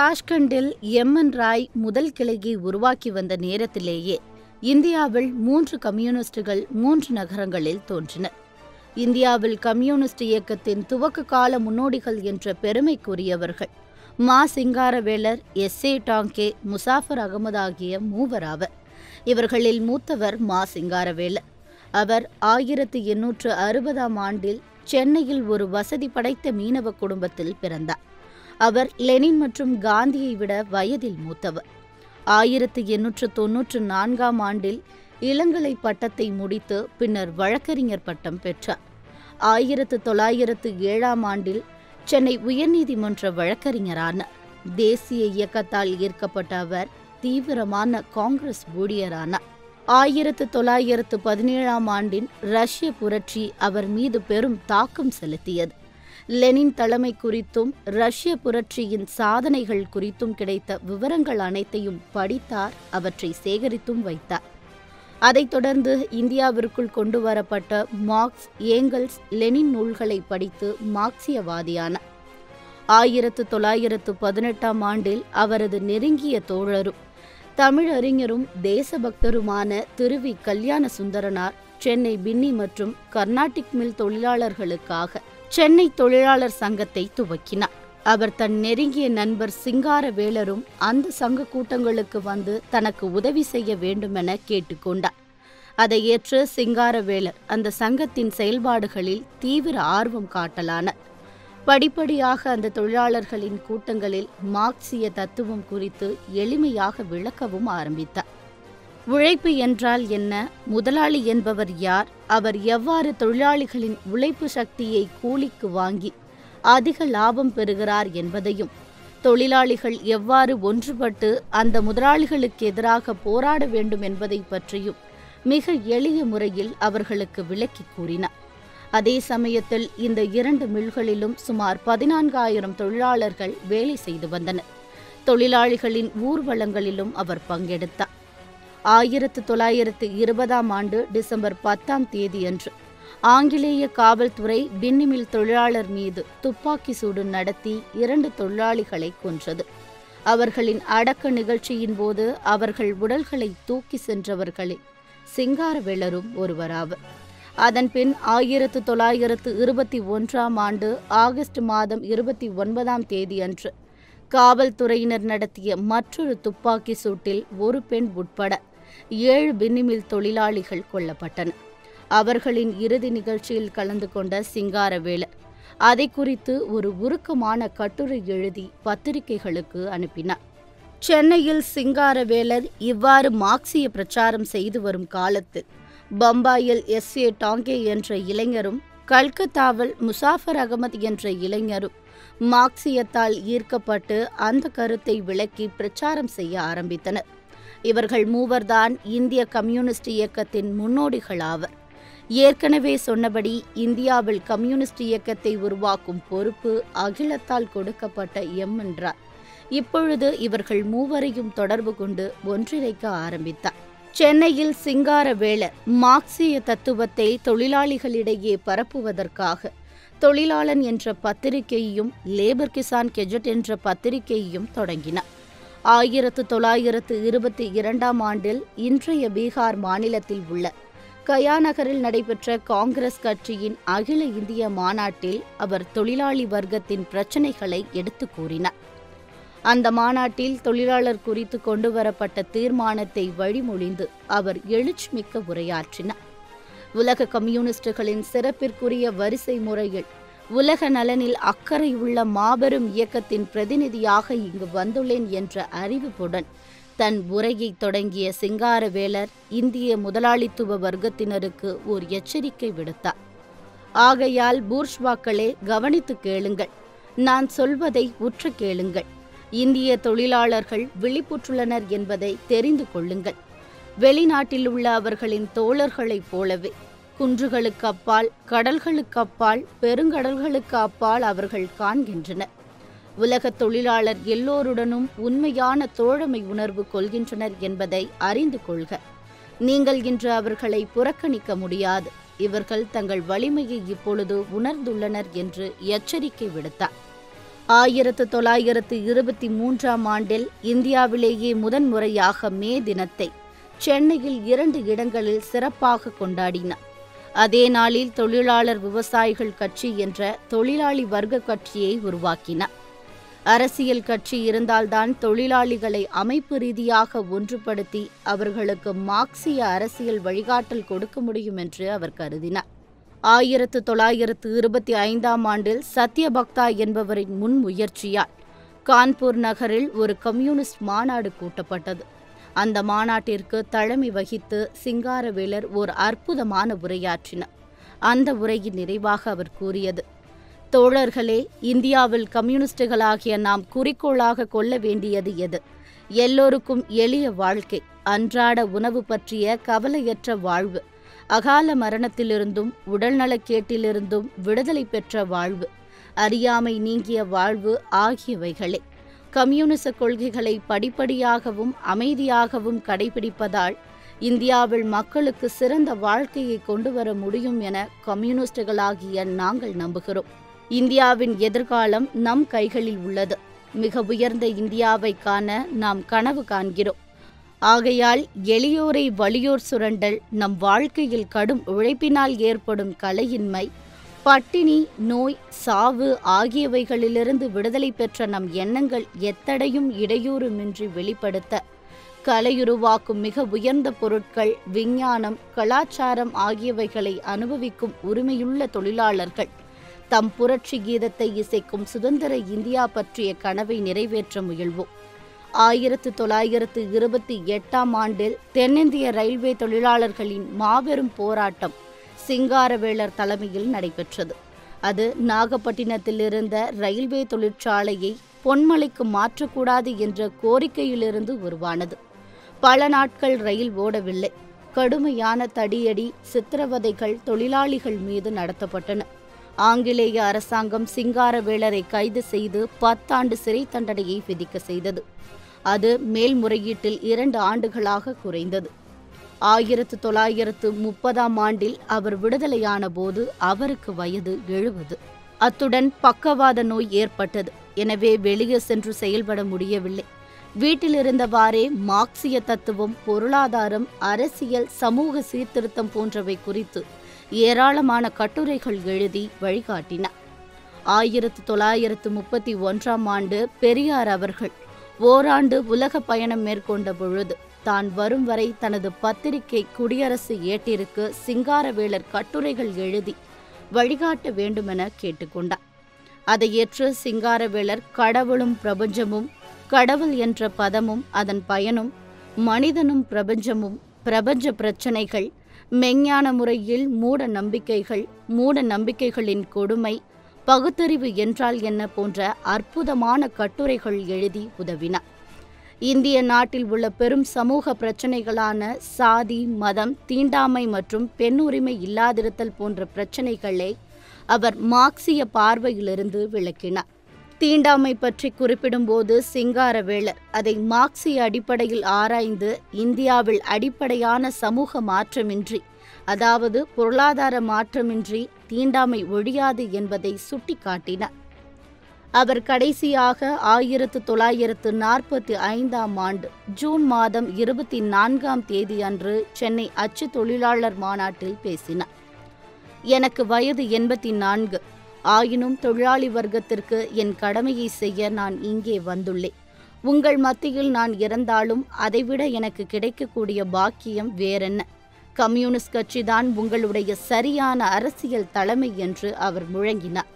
தாஷ்கண்டில் MN Rai முதல் கிளையை உருவாக்கி வந்த நேரத்திலேயே இந்தியாவில் மூன்று கம்யூனிஸ்டுகள் மூன்று நகரங்களில் தோன்றினர் இந்தியாவில் கம்யூனிஸ்ட் இயக்கத்தின் துவக்க கால முன்னோடிகள் என்ற பெருமைக்குரியவர்கள் மா சிங்காரவேலர் எஸ் ஏ டாங்கே முசாஃபர் அகமது ஆகிய மூவர் ஆவர் இவர்களில் மூத்தவர் மா சிங்காரவேலர் அவர் ஆயிரத்து எண்ணூற்று அறுபதாம் ஆண்டில் சென்னையில் ஒரு வசதி படைத்த மீனவ குடும்பத்தில் பிறந்தார் அவர் லெனின் மற்றும் காந்தியை விட வயதில் மூத்தவர் ஆயிரத்து எண்ணூற்று தொன்னூற்று நான்காம் ஆண்டில் இளங்கலை பட்டத்தை முடித்து பின்னர் வழக்கறிஞர் பட்டம் பெற்றார் ஆயிரத்து தொள்ளாயிரத்து ஏழாம் ஆண்டில் சென்னை உயர்நீதிமன்ற வழக்கறிஞரானார் தேசிய இயக்கத்தால் ஈர்க்கப்பட்ட அவர் தீவிரமான காங்கிரஸ் ஊழியரானார் ஆயிரத்து தொள்ளாயிரத்து பதினேழாம் ஆண்டின் ரஷ்ய புரட்சி அவர் மீது பெரும் தாக்கம் செலுத்தியது லெனின் தலைமை குறித்தும் ரஷ்ய புரட்சியின் சாதனைகள் குறித்தும் கிடைத்த விவரங்கள் அனைத்தையும் படித்தார் அவற்றை சேகரித்தும் வைத்தார் அதைத் தொடர்ந்து இந்தியாவிற்குள் கொண்டு வரப்பட்ட மார்க்ஸ் ஏங்கல்ஸ் லெனின் நூல்களை படித்து மார்க்சியவாதியானார் ஆயிரத்து தொள்ளாயிரத்து பதினெட்டாம் ஆண்டில் அவரது நெருங்கிய தோழரும் தமிழறிஞரும் தேசபக்தருமான திருவி கல்யாண சுந்தரனார் சென்னை பின்னி மற்றும் கர்நாடிக் மில் தொழிலாளர்களுக்காக சென்னை தொழிலாளர் சங்கத்தை துவக்கினார் அவர் தன் நெருங்கிய நண்பர் சிங்காரவேலரும் அந்த சங்க கூட்டங்களுக்கு வந்து தனக்கு உதவி செய்ய வேண்டுமென கேட்டுக்கொண்டார் அதை ஏற்று சிங்காரவேலர் அந்த சங்கத்தின் செயல்பாடுகளில் தீவிர ஆர்வம் காட்டலானார் படிப்படியாக அந்த தொழிலாளர்களின் கூட்டங்களில் மார்க்சிய தத்துவம் குறித்து எளிமையாக விளக்கவும் ஆரம்பித்தார் உழைப்பு என்றால் என்ன முதலாளி என்பவர் யார் அவர் எவ்வாறு தொழிலாளிகளின் உழைப்பு சக்தியை கூலிக்கு வாங்கி அதிக லாபம் பெறுகிறார் என்பதையும் தொழிலாளிகள் எவ்வாறு ஒன்றுபட்டு அந்த முதலாளிகளுக்கு எதிராக போராட வேண்டும் என்பதை பற்றியும் மிக எளிய முறையில் அவர்களுக்கு விளக்கி கூறினார் அதே சமயத்தில் இந்த இரண்டு மில்களிலும் சுமார் பதினான்காயிரம் தொழிலாளர்கள் வேலை செய்து வந்தனர் தொழிலாளிகளின் ஊர்வலங்களிலும் அவர் பங்கெடுத்தார் ஆயிரத்து தொள்ளாயிரத்து இருபதாம் ஆண்டு டிசம்பர் பத்தாம் தேதியன்று ஆங்கிலேய காவல்துறை பின்னிமில் தொழிலாளர் மீது துப்பாக்கி சூடு நடத்தி இரண்டு தொழிலாளிகளை கொன்றது அவர்களின் அடக்க நிகழ்ச்சியின் போது அவர்கள் உடல்களை தூக்கி சென்றவர்களில் சிங்காரவேலரும் ஒருவராவர் அதன்பின் ஆயிரத்து தொள்ளாயிரத்து இருபத்தி ஒன்றாம் ஆண்டு ஆகஸ்ட் மாதம் இருபத்தி ஒன்பதாம் தேதியன்று காவல்துறையினர் நடத்திய மற்றொரு துப்பாக்கி சூட்டில் ஒரு பெண் உட்பட ஏழு பின்னிமில் தொழிலாளிகள் கொல்லப்பட்டனர் அவர்களின் இறுதி நிகழ்ச்சியில் கலந்து கொண்ட சிங்காரவேலர் அதை குறித்து ஒரு உருக்கமான கட்டுரை எழுதி பத்திரிகைகளுக்கு அனுப்பினார் சென்னையில் சிங்காரவேலர் இவ்வாறு மார்க்சிய பிரச்சாரம் செய்து வரும் காலத்தில் பம்பாயில் எஸ் ஏ டாங்கே என்ற இளைஞரும் கல்கத்தாவில் முசாஃபர் அகமது என்ற இளைஞரும் மார்க்சியத்தால் ஈர்க்கப்பட்டு அந்த கருத்தை விளக்கி பிரச்சாரம் செய்ய ஆரம்பித்தனர் இவர்கள் மூவர்தான் இந்திய கம்யூனிஸ்ட் இயக்கத்தின் முன்னோடிகளாவர் ஏற்கனவே சொன்னபடி இந்தியாவில் கம்யூனிஸ்ட் இயக்கத்தை உருவாக்கும் பொறுப்பு அகிலத்தால் கொடுக்கப்பட்ட எம் என்றார் இப்பொழுது இவர்கள் மூவரையும் தொடர்பு கொண்டு ஒன்றிணைக்க ஆரம்பித்தார் சென்னையில் சிங்காரவேலர் மார்க்சிய தத்துவத்தை தொழிலாளிகளிடையே பரப்புவதற்காக தொழிலாளன் என்ற பத்திரிகையையும் லேபர் கிசான் கெஜட் என்ற பத்திரிகையையும் தொடங்கினார் ஆயிரத்து தொள்ளாயிரத்து இருபத்தி இரண்டாம் ஆண்டில் இன்றைய பீகார் மாநிலத்தில் உள்ள கயா நகரில் நடைபெற்ற காங்கிரஸ் கட்சியின் அகில இந்திய மாநாட்டில் அவர் தொழிலாளி வர்க்கத்தின் பிரச்சினைகளை எடுத்து கூறினார் அந்த மாநாட்டில் தொழிலாளர் குறித்து கொண்டுவரப்பட்ட தீர்மானத்தை வழிமொழிந்து அவர் எழுச்சிமிக்க உரையாற்றினார் உலக கம்யூனிஸ்டுகளின் சிறப்பிற்குரிய வரிசை முறையில் உலக நலனில் அக்கறை உள்ள மாபெரும் இயக்கத்தின் பிரதிநிதியாக இங்கு வந்துள்ளேன் என்ற அறிவிப்புடன் தன் உரையை தொடங்கிய சிங்காரவேலர் இந்திய முதலாளித்துவ வர்க்கத்தினருக்கு ஓர் எச்சரிக்கை விடுத்தார் ஆகையால் பூர்ஷ்வாக்களே கவனித்து கேளுங்கள் நான் சொல்வதை உற்று கேளுங்கள் இந்திய தொழிலாளர்கள் விழிப்புற்றுள்ளனர் என்பதை தெரிந்து கொள்ளுங்கள் வெளிநாட்டில் உள்ள அவர்களின் தோழர்களைப் போலவே குன்றுகளுக்கு அப்பால் கடல்களுக்கு அப்பால் பெருங்கடல்களுக்கு அப்பால் அவர்கள் காண்கின்றனர் உலக தொழிலாளர் எல்லோருடனும் உண்மையான தோழமை உணர்வு கொள்கின்றனர் என்பதை அறிந்து கொள்க நீங்கள் இன்று அவர்களை புறக்கணிக்க முடியாது இவர்கள் தங்கள் வலிமையை இப்பொழுது உணர்ந்துள்ளனர் என்று எச்சரிக்கை விடுத்தார் ஆயிரத்து தொள்ளாயிரத்து இருபத்தி மூன்றாம் ஆண்டில் இந்தியாவிலேயே முதன்முறையாக மே தினத்தை சென்னையில் இரண்டு இடங்களில் சிறப்பாக கொண்டாடினார் அதே நாளில் தொழிலாளர் விவசாயிகள் கட்சி என்ற தொழிலாளி வர்க்க கட்சியை உருவாக்கினார் அரசியல் கட்சி இருந்தால்தான் தொழிலாளிகளை அமைப்பு ரீதியாக ஒன்றுபடுத்தி அவர்களுக்கு மார்க்சிய அரசியல் வழிகாட்டல் கொடுக்க முடியும் என்று அவர் கருதினார் ஆயிரத்து தொள்ளாயிரத்து இருபத்தி ஐந்தாம் ஆண்டில் சத்யபக்தா என்பவரின் முன்முயற்சியால் கான்பூர் நகரில் ஒரு கம்யூனிஸ்ட் மாநாடு கூட்டப்பட்டது அந்த மாநாட்டிற்கு தலைமை வகித்து சிங்காரவேலர் ஓர் அற்புதமான உரையாற்றினார் அந்த உரையின் நிறைவாக அவர் கூறியது தோழர்களே இந்தியாவில் கம்யூனிஸ்டுகளாகிய நாம் குறிக்கோளாக கொள்ள வேண்டியது எது எல்லோருக்கும் எளிய வாழ்க்கை அன்றாட உணவு பற்றிய கவலையற்ற வாழ்வு அகால மரணத்திலிருந்தும் உடல்நலக்கேட்டிலிருந்தும் விடுதலை பெற்ற வாழ்வு அறியாமை நீங்கிய வாழ்வு ஆகியவைகளே கம்யூனிச கொள்கைகளை படிப்படியாகவும் அமைதியாகவும் கடைபிடிப்பதால் இந்தியாவில் மக்களுக்கு சிறந்த வாழ்க்கையை கொண்டு வர முடியும் என கம்யூனிஸ்டுகளாகிய நாங்கள் நம்புகிறோம் இந்தியாவின் எதிர்காலம் நம் கைகளில் உள்ளது மிக உயர்ந்த இந்தியாவை காண நாம் கனவு காண்கிறோம் ஆகையால் எளியோரை வலியோர் சுரண்டல் நம் வாழ்க்கையில் கடும் உழைப்பினால் ஏற்படும் கலையின்மை பட்டினி நோய் சாவு ஆகியவைகளிலிருந்து விடுதலை பெற்ற நம் எண்ணங்கள் எத்தடையும் இடையூறுமின்றி வெளிப்படுத்த கலையுருவாக்கும் மிக உயர்ந்த பொருட்கள் விஞ்ஞானம் கலாச்சாரம் ஆகியவைகளை அனுபவிக்கும் உரிமையுள்ள தொழிலாளர்கள் தம் புரட்சி கீதத்தை இசைக்கும் சுதந்திர இந்தியா பற்றிய கனவை நிறைவேற்ற முயல்வோம் ஆயிரத்து தொள்ளாயிரத்து இருபத்தி எட்டாம் ஆண்டில் தென்னிந்திய ரயில்வே தொழிலாளர்களின் மாபெரும் போராட்டம் சிங்காரவேலர் தலைமையில் நடைபெற்றது அது நாகப்பட்டினத்தில் இருந்த ரயில்வே தொழிற்சாலையை பொன்மலைக்கு மாற்றக்கூடாது என்ற கோரிக்கையிலிருந்து உருவானது பல நாட்கள் ரயில் ஓடவில்லை கடுமையான தடியடி சித்திரவதைகள் தொழிலாளிகள் மீது நடத்தப்பட்டன ஆங்கிலேய அரசாங்கம் சிங்காரவேலரை கைது செய்து பத்தாண்டு சிறை தண்டனையை விதிக்க செய்தது அது மேல்முறையீட்டில் இரண்டு ஆண்டுகளாக குறைந்தது ஆயிரத்து தொள்ளாயிரத்து முப்பதாம் ஆண்டில் அவர் விடுதலையான போது அவருக்கு வயது எழுபது அத்துடன் பக்கவாத நோய் ஏற்பட்டது எனவே வெளியே சென்று செயல்பட முடியவில்லை வீட்டிலிருந்தவாறே மார்க்சிய தத்துவம் பொருளாதாரம் அரசியல் சமூக சீர்திருத்தம் போன்றவை குறித்து ஏராளமான கட்டுரைகள் எழுதி வழிகாட்டினார் ஆயிரத்து தொள்ளாயிரத்து முப்பத்தி ஒன்றாம் ஆண்டு பெரியார் அவர்கள் ஓராண்டு உலக பயணம் மேற்கொண்ட பொழுது தான் வரும் வரை தனது பத்திரிகை குடியரசு ஏட்டிற்கு சிங்காரவேலர் கட்டுரைகள் எழுதி வழிகாட்ட வேண்டுமென கேட்டுக்கொண்டார் அதை ஏற்று சிங்காரவேலர் கடவுளும் பிரபஞ்சமும் கடவுள் என்ற பதமும் அதன் பயனும் மனிதனும் பிரபஞ்சமும் பிரபஞ்ச பிரச்சனைகள் மெஞ்ஞான முறையில் மூட நம்பிக்கைகள் மூட நம்பிக்கைகளின் கொடுமை பகுத்தறிவு என்றால் என்ன போன்ற அற்புதமான கட்டுரைகள் எழுதி உதவினார் இந்திய நாட்டில் உள்ள பெரும் சமூக பிரச்சனைகளான சாதி மதம் தீண்டாமை மற்றும் பெண் உரிமை இல்லாதிருத்தல் போன்ற பிரச்சனைகளை அவர் மார்க்சிய பார்வையிலிருந்து விளக்கினார் தீண்டாமை பற்றி குறிப்பிடும்போது சிங்காரவேலர் அதை மார்க்சிய அடிப்படையில் ஆராய்ந்து இந்தியாவில் அடிப்படையான சமூக மாற்றமின்றி அதாவது பொருளாதார மாற்றமின்றி தீண்டாமை ஒழியாது என்பதை சுட்டிக்காட்டினார் அவர் கடைசியாக ஆயிரத்து தொள்ளாயிரத்து நாற்பத்தி ஐந்தாம் ஆண்டு ஜூன் மாதம் இருபத்தி நான்காம் தேதி அன்று சென்னை அச்சு தொழிலாளர் மாநாட்டில் பேசினார் எனக்கு வயது எண்பத்தி நான்கு ஆயினும் தொழிலாளி வர்க்கத்திற்கு என் கடமையை செய்ய நான் இங்கே வந்துள்ளேன் உங்கள் மத்தியில் நான் இறந்தாலும் அதைவிட எனக்கு கிடைக்கக்கூடிய பாக்கியம் வேறென்ன கம்யூனிஸ்ட் கட்சிதான் உங்களுடைய சரியான அரசியல் தலைமை என்று அவர் முழங்கினார்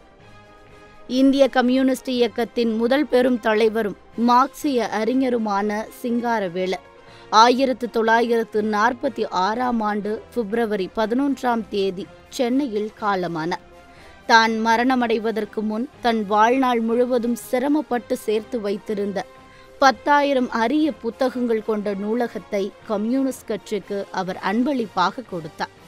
இந்திய கம்யூனிஸ்ட் இயக்கத்தின் முதல் பெரும் தலைவரும் மார்க்சிய அறிஞருமான சிங்காரவேலர் ஆயிரத்து தொள்ளாயிரத்து நாற்பத்தி ஆறாம் ஆண்டு பிப்ரவரி பதினொன்றாம் தேதி சென்னையில் காலமானார் தான் மரணமடைவதற்கு முன் தன் வாழ்நாள் முழுவதும் சிரமப்பட்டு சேர்த்து வைத்திருந்த பத்தாயிரம் அரிய புத்தகங்கள் கொண்ட நூலகத்தை கம்யூனிஸ்ட் கட்சிக்கு அவர் அன்பளிப்பாக கொடுத்தார்